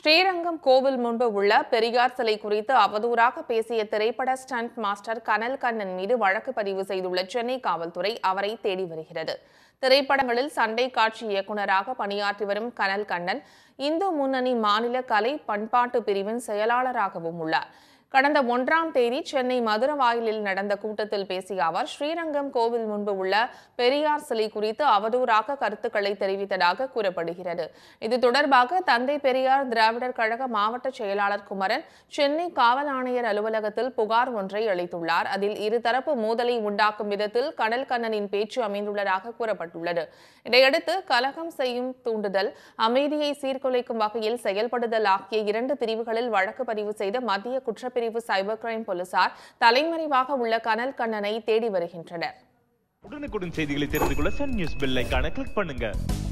ஸ்ரீரங்கம் கோவில் முன்பு உள்ள பெரியார் சிலை குறித்து அவதூறாக பேசிய திரைப்பட ஸ்டண்ட் மாஸ்டர் கனல் கண்ணன் மீது வழக்கு பதிவு செய்துள்ள சென்னை காவல்துறை அவரை தேடி வருகிறது திரைப்படங்களில் சண்டை காட்சி இயக்குநராக பணியாற்றி வரும் கனல் கண்ணன் இந்து முன்னணி மாநில கலை பண்பாட்டு பிரிவின் செயலாளராகவும் உள்ளார் கடந்த ஒன்றாம் தேதி சென்னை மதுரவாயிலில் நடந்த கூட்டத்தில் பேசிய அவர் ஸ்ரீரங்கம் கோவில் முன்பு உள்ள பெரியார் சிலை குறித்து அவதூறாக கருத்துக்களை தெரிவித்ததாக கூறப்படுகிறது இது தொடர்பாக தந்தை பெரியார் திராவிடர் கழக மாவட்ட செயலாளர் குமரன் சென்னை காவல் ஆணையர் அலுவலகத்தில் புகார் ஒன்றை அளித்துள்ளார் அதில் இருதரப்பு மோதலை உண்டாக்கும் விதத்தில் கடல் கண்ணனின் பேச்சு அமைந்துள்ளதாக கூறப்பட்டுள்ளது இதையடுத்து கலகம் செய்யும் தூண்டுதல் அமைதியை சீர்குலைக்கும் வகையில் செயல்படுதல் ஆகிய இரண்டு பிரிவுகளில் வழக்கு பதிவு செய்த மத்திய குற்றப்பிரிவு சைபர் கிரைம் போலீசார் தலைமறைவாக உள்ள கனல் கண்ணனை தேடி வருகின்றனர் உடனுக்குடன் செய்திகளை தெரிந்து கொள்ள சன் நியூஸ் பெல் ஐகானை கிளிக் பண்ணுங்க